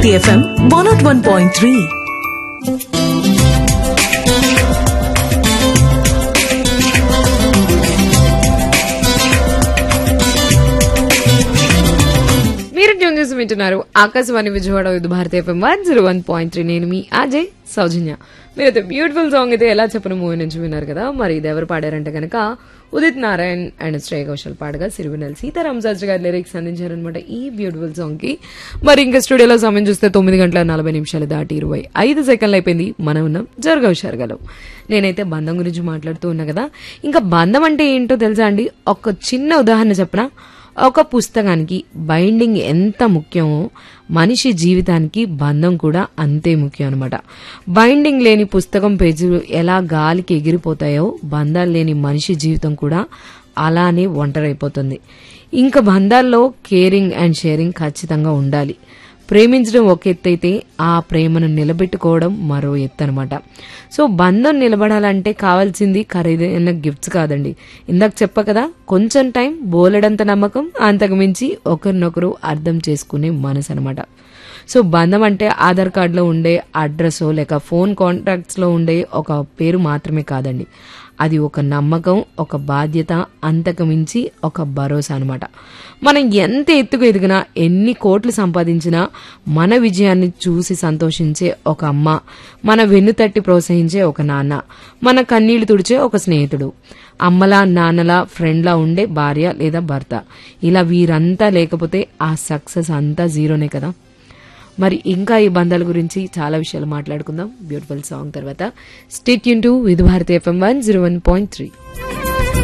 Bharati FM one nought one point three మీరు tune చేసి వింటున్నారు Akashvani Vijayawada with Bharatiya FM one zero one point three నేను మీ అజయ్ సౌజన్య మీరైతే బ్యూటిఫుల్ సాంగ్ అయితే ఎలా చెప్పిన మూవీ నుంచి విన్నారు కదా మరి ఇది ఎవరు పాడారంటే కనుక ఉదిత్ నారాయణ్ అండ్ శ్రేయ ఘోషల్ పాడగా సిరివెనెల్ సీతారాం శాస్త్రి గారి లిరిక్స్ అందించారనమాట ఈ బ్యూటిఫుల్ సాంగ్ కి మరి ఇంకా స్టూడియోలో సమయం చూస్తే తొమ్మిది గంటల నలభై నిమిషాలు దాటి ఇరవై ఐదు సెకండ్లు అయిపోయింది మనం ఉన్నాం జరగ హుషారుగలం నేనైతే బంధం గురించి మాట్లాడుతూ ఉన్నా కదా ఇంకా బంధం అంటే ఏంటో తెలుసా అండి ఒక చిన్న ఉదాహరణ చెప్పనా ఒక పుస్తకానికి బైండింగ్ ఎంత ముఖ్యమో మనిషి జీవితానికి బంధం కూడా అంతే ముఖ్యం అనమాట బైండింగ్ లేని పుస్తకం పేజీలు ఎలా గాలికి ఎగిరిపోతాయో బంధాలు లేని మనిషి జీవితం కూడా అలానే ఒంటరైపోతుంది ఇంకా బంధాల్లో కేరింగ్ అండ్ షేరింగ్ ఖచ్చితంగా ఉండాలి ప్రేమించడం ఒక ఎత్తు అయితే ఆ ప్రేమను నిలబెట్టుకోవడం మరో ఎత్తు అనమాట సో బంధం నిలబడాలంటే కావాల్సింది ఖరీదైన గిఫ్ట్స్ కాదండి ఇందాక చెప్ప కదా కొంచెం టైం బోలెడంత నమ్మకం అంతకు మించి ఒకరినొకరు అర్థం చేసుకునే మనసు అనమాట సో బంధం అంటే ఆధార్ కార్డులో ఉండే అడ్రస్ లేక ఫోన్ కాంటాక్ట్స్ లో ఉండే ఒక పేరు మాత్రమే కాదండి అది ఒక నమ్మకం ఒక బాధ్యత అంతకు మించి ఒక భరోసా అనమాట మనం ఎంత ఎత్తుకు ఎదిగినా ఎన్ని కోట్లు సంపాదించినా మన విజయాన్ని చూసి సంతోషించే ఒక అమ్మ మన వెన్ను తట్టి ప్రోత్సహించే ఒక నాన్న మన కన్నీళ్లు తుడిచే ఒక స్నేహితుడు అమ్మలా నాన్నలా ఫ్రెండ్లా ఉండే భార్య లేదా భర్త ఇలా వీరంతా లేకపోతే ఆ సక్సెస్ అంతా జీరోనే కదా మరి ఇంకా ఈ బంధాల గురించి చాలా విషయాలు మాట్లాడుకుందాం బ్యూటిఫుల్ సాంగ్ తర్వాత స్టేట్ యూన్ to with Bharati FM one zero one point three